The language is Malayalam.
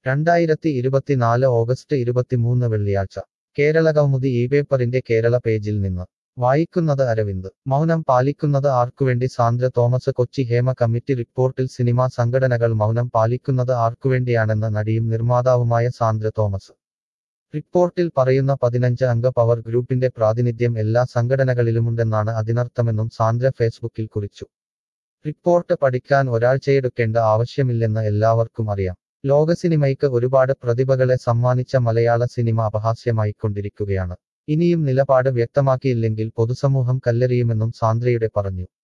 രണ്ടായിരത്തി ഇരുപത്തിനാല് ഓഗസ്റ്റ് ഇരുപത്തിമൂന്ന് വെള്ളിയാഴ്ച കേരള കൗമുദി ഈ പേപ്പറിന്റെ കേരള പേജിൽ നിന്ന് വായിക്കുന്നത് അരവിന്ദ് മൗനം പാലിക്കുന്നത് ആർക്കുവേണ്ടി സാന്ദ്ര തോമസ് കൊച്ചി ഹേമ കമ്മിറ്റി റിപ്പോർട്ടിൽ സിനിമാ സംഘടനകൾ മൗനം പാലിക്കുന്നത് ആർക്കുവേണ്ടിയാണെന്ന് നടിയും നിർമ്മാതാവുമായ സാന്ദ്ര തോമസ് റിപ്പോർട്ടിൽ പറയുന്ന പതിനഞ്ച് അംഗ പവർ ഗ്രൂപ്പിന്റെ പ്രാതിനിധ്യം എല്ലാ സംഘടനകളിലുമുണ്ടെന്നാണ് അതിനർത്ഥമെന്നും സാന്ദ്ര ഫേസ്ബുക്കിൽ കുറിച്ചു റിപ്പോർട്ട് പഠിക്കാൻ ഒരാഴ്ചയെടുക്കേണ്ട ആവശ്യമില്ലെന്ന് എല്ലാവർക്കും അറിയാം ലോക സിനിമയ്ക്ക് ഒരുപാട് പ്രതിഭകളെ സമ്മാനിച്ച മലയാള സിനിമ അപഹാസ്യമായിക്കൊണ്ടിരിക്കുകയാണ് ഇനിയും നിലപാട് വ്യക്തമാക്കിയില്ലെങ്കിൽ പൊതുസമൂഹം കല്ലെറിയുമെന്നും സാന്ദ്രയുടെ പറഞ്ഞു